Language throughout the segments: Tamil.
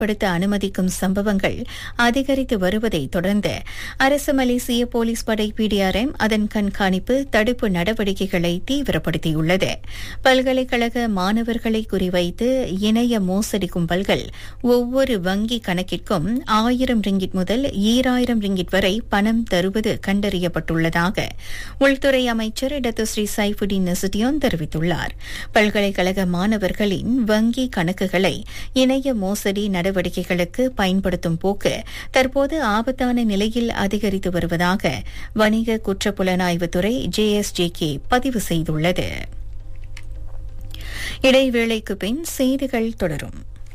படுத்த அனுமதிக்கும் சம்பவங்கள் அதிகரித்து வருவதை தொடர்ந்து அரசு மலேசிய போலீஸ் படை பிடிஆர்எம் அதன் கண்காணிப்பு தடுப்பு நடவடிக்கைகளை தீவிரப்படுத்தியுள்ளது பல்கலைக்கழக மாணவர்களை குறிவைத்து இணைய மோசடி கும்பல்கள் ஒவ்வொரு வங்கி கணக்கிற்கும் ஆயிரம் ரிங்கிட் முதல் ஈராயிரம் ரிங்கிட் வரை பணம் தருவது கண்டறியப்பட்டுள்ளதாக உள்துறை அமைச்சர் டத்துஸ்ரீ சைஃபுடின் நசுடியோன் தெரிவித்துள்ளார் பல்கலைக்கழக மாணவர்களின் வங்கி கணக்குகளை இணைய மோசடி நடவடிக்கைகளுக்கு பயன்படுத்தும் போக்கு தற்போது ஆபத்தான நிலையில் அதிகரித்து வருவதாக வணிக குற்றப்புலனாய்வுத்துறை ஜேஎஸ்ஜேகே பதிவு செய்துள்ளது இடைவேளைக்கு பின் செய்திகள் தொடரும்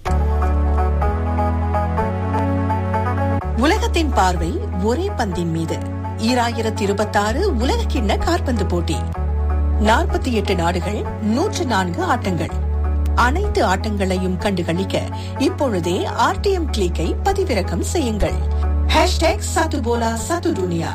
உலகத்தின் பார்வை ஒரே பந்தின் மீது ஈராயிரத்தி இருபத்தாறு உலக கிண்ண காற்பந்து போட்டி நாற்பத்தி எட்டு நாடுகள் நூற்று நான்கு ஆட்டங்கள் அனைத்து ஆட்டங்களையும் கண்டுகளிக்க இப்பொழுதே ஆர்டிஎம் கிளிக்கை பதிவிறக்கம் செய்யுங்கள் ஹேஷ்டேக் சத்துபோலா சத்து துனியா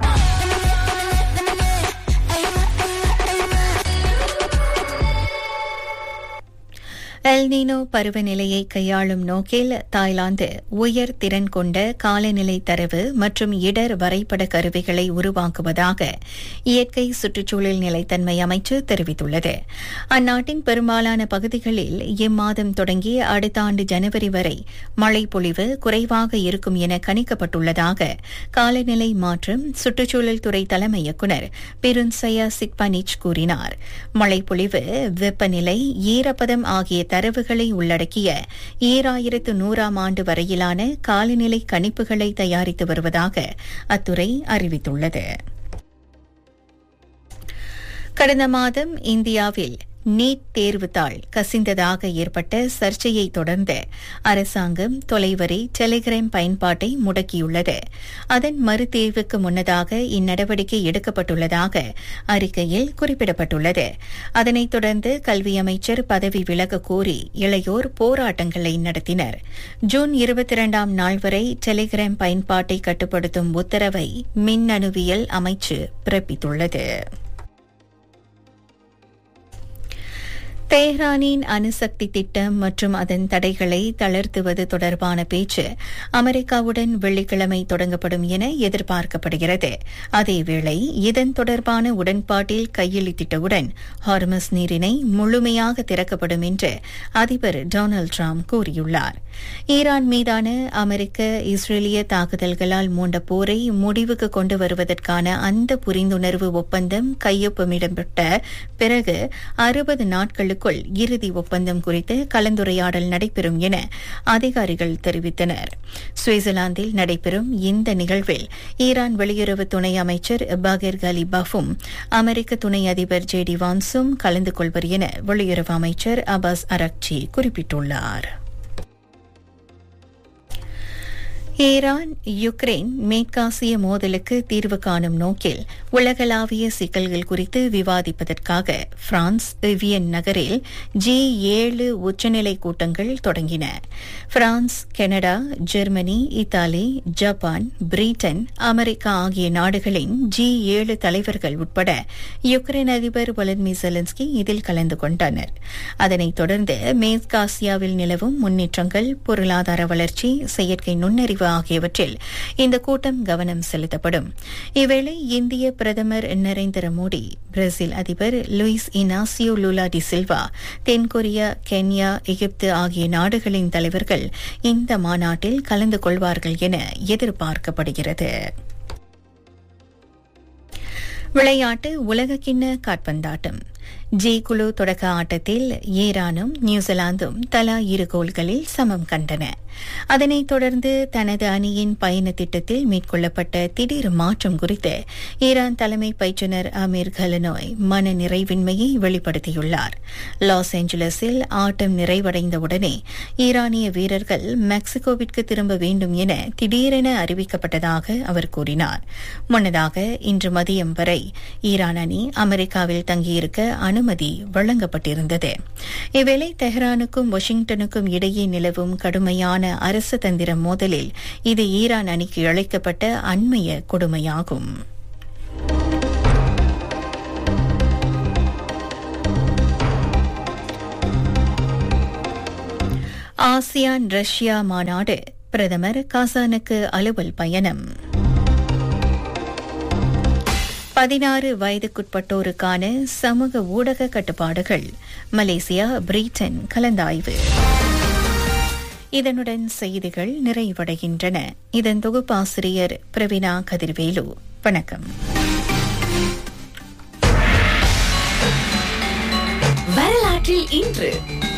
எல்னினோ பருவநிலையை கையாளும் நோக்கில் தாய்லாந்து உயர் திறன் கொண்ட காலநிலை தரவு மற்றும் இடர் வரைபட கருவிகளை உருவாக்குவதாக இயற்கை சுற்றுச்சூழல் நிலைத்தன்மை அமைச்சு தெரிவித்துள்ளது அந்நாட்டின் பெரும்பாலான பகுதிகளில் இம்மாதம் தொடங்கி அடுத்த ஆண்டு ஜனவரி வரை மழை பொழிவு குறைவாக இருக்கும் என கணிக்கப்பட்டுள்ளதாக காலநிலை மாற்றம் சுற்றுச்சூழல் துறை தலைமை இயக்குநர் பெருன்சயா சிக்பனிச் கூறினார் மழைப்பொழிவு வெப்பநிலை ஈரப்பதம் ஆகிய தரவுகளை உள்ளடக்கிய ஈராயிரத்து நூறாம் ஆண்டு வரையிலான காலநிலை கணிப்புகளை தயாரித்து வருவதாக அத்துறை அறிவித்துள்ளது கடந்த மாதம் இந்தியாவில் நீட் தேர்வுத்தாள் கசிந்ததாக ஏற்பட்ட சர்ச்சையை தொடர்ந்து அரசாங்கம் தொலைவரி டெலிகிராம் பயன்பாட்டை முடக்கியுள்ளது அதன் மறுதேர்வுக்கு முன்னதாக இந்நடவடிக்கை எடுக்கப்பட்டுள்ளதாக அறிக்கையில் குறிப்பிடப்பட்டுள்ளது அதனைத் தொடர்ந்து கல்வி அமைச்சர் பதவி விலக கோரி இளையோர் போராட்டங்களை நடத்தினர் ஜூன் இருபத்தி இரண்டாம் நாள் வரை டெலிகிராம் பயன்பாட்டை கட்டுப்படுத்தும் உத்தரவை மின்னணுவியல் அமைச்சு பிறப்பித்துள்ளது தெஹ்ரானின் அணுசக்தி திட்டம் மற்றும் அதன் தடைகளை தளர்த்துவது தொடர்பான பேச்சு அமெரிக்காவுடன் வெள்ளிக்கிழமை தொடங்கப்படும் என எதிர்பார்க்கப்படுகிறது அதேவேளை இதன் தொடர்பான உடன்பாட்டில் கையெழுத்திட்டவுடன் ஹார்மஸ் நீரினை முழுமையாக திறக்கப்படும் என்று அதிபர் டொனால்டு டிரம்ப் கூறியுள்ளார் ஈரான் மீதான அமெரிக்க இஸ்ரேலிய தாக்குதல்களால் மூண்ட போரை முடிவுக்கு கொண்டு வருவதற்கான அந்த புரிந்துணர்வு ஒப்பந்தம் கையொப்பமிடப்பட்ட பிறகு அறுபது நாட்களுக்குள் இறுதி ஒப்பந்தம் குறித்து கலந்துரையாடல் நடைபெறும் என அதிகாரிகள் தெரிவித்தனர் சுவிட்சர்லாந்தில் நடைபெறும் இந்த நிகழ்வில் ஈரான் வெளியுறவு துணை அமைச்சர் பகர் கலி பஃபும் அமெரிக்க துணை அதிபர் ஜே டி வான்ஸும் கலந்து கொள்வர் என வெளியுறவு அமைச்சர் அபாஸ் அரக்சி குறிப்பிட்டுள்ளார் ஈரான் யுக்ரைன் மேற்காசிய மோதலுக்கு தீர்வு காணும் நோக்கில் உலகளாவிய சிக்கல்கள் குறித்து விவாதிப்பதற்காக பிரான்ஸ் வியன் நகரில் ஜி ஏழு உச்சநிலை கூட்டங்கள் தொடங்கின France Canada Germany Italy Japan Britain America ஆகிய நாடுகளின் ஜி ஏழு தலைவர்கள் உட்பட யுக்ரைன் அதிபர் வலத்மி செலன்ஸ்கி இதில் கலந்து கொண்டனர் அதனைத் தொடர்ந்து மேற்காசியாவில் நிலவும் முன்னேற்றங்கள் பொருளாதார வளர்ச்சி செயற்கை நுண்ணறிவு ஆகியவற்றில் இந்த கூட்டம் கவனம் செலுத்தப்படும் இவ்வேளை இந்திய பிரதமர் நரேந்திர மோடி பிரேசில் அதிபர் Luiz Inacio Lula da Silva தென்கொரியா கென்யா எகிப்து ஆகிய நாடுகளின் தலைவர்கள் இந்த மாநாட்டில் கலந்து கொள்வார்கள் என எதிர்பார்க்கப்படுகிறது விளையாட்டு உலகக்கிண்ண காட்பந்தாட்டம் ஜி குழு தொடக்க ஆட்டத்தில் ஈரானும் நியூசிலாந்தும் தலா இரு கோல்களில் சமம் கண்டன அதனைத் தொடர்ந்து தனது அணியின் பயண திட்டத்தில் மேற்கொள்ளப்பட்ட திடீர் மாற்றம் குறித்து ஈரான் தலைமை பயிற்றுநர் அமீர் கலனோய் மன நிறைவின்மையை வெளிப்படுத்தியுள்ளார் லாஸ் ஏஞ்சலஸில் ஆட்டம் நிறைவடைந்தவுடனே ஈரானிய வீரர்கள் மெக்சிகோவிற்கு திரும்ப வேண்டும் என திடீரென அறிவிக்கப்பட்டதாக அவர் கூறினார் முன்னதாக இன்று மதியம் வரை ஈரான் அணி அமெரிக்காவில் தங்கியிருக்க அனுமதி வழங்கப்பட்டிருந்தது இவ்வேளை தெஹ்ரானுக்கும் வாஷிங்டனுக்கும் இடையே நிலவும் கடுமையான அரசு தந்திர மோதலில் இது ஈரான் அணிக்கு இழைக்கப்பட்ட அண்மைய கொடுமையாகும் ஆசியான் ரஷ்யா மாநாடு பிரதமர் காசானுக்கு அலுவல் பயணம் பதினாறு வயதுக்குட்பட்டோருக்கான சமூக ஊடக கட்டுப்பாடுகள் மலேசியா பிரிட்டன் கலந்தாய்வு இதனுடன் செய்திகள் நிறைவடைகின்றன இதன் தொகுப்பாசிரியர் பிரவீனா கதிர்வேலு வணக்கம் வரலாற்றில் இன்று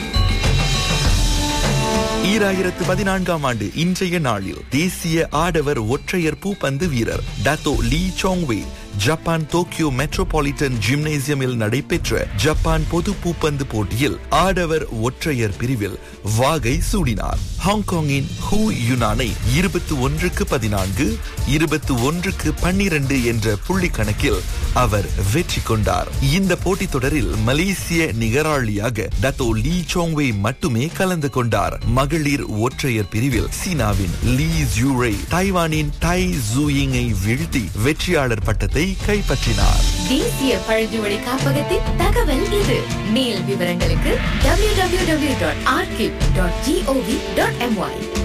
ஈராயிரத்து பதினான்காம் ஆண்டு இன்றைய நாளில் தேசிய ஆடவர் ஒற்றையர் பூப்பந்து வீரர் Dato Lee Chong Wei Japan Tokyo metropolitan ஜிம்னேசியமில் நடைபெற்ற ஜப்பான் பொது பூப்பந்து போட்டியில் ஆடவர் ஒற்றையர் பிரிவில் வாகை சூடினார் ஹாங்காங்கின் ஹூ யுனானை இருபத்தி ஒன்றுக்கு பதினான்கு இருபத்தி ஒன்றுக்கு பன்னிரண்டு என்ற புள்ளி கணக்கில் அவர் வெற்றி கொண்டார் இந்த போட்டித் தொடரில் மலேசிய நிகராளியாக டத்தோ லீ சோங்வே மட்டுமே கலந்து கொண்டார் மகளிர் ஒற்றையர் பிரிவில் சீனாவின் லீ ஜூரை தைவானின் டை ஜூயிங்கை வீழ்த்தி வெற்றியாளர் பட்டத்தை கைப்பற்றினார் தேசிய பழங்குடி காப்பகத்தின் தகவல் இது மேல் விவரங்களுக்கு www.archive.gov.my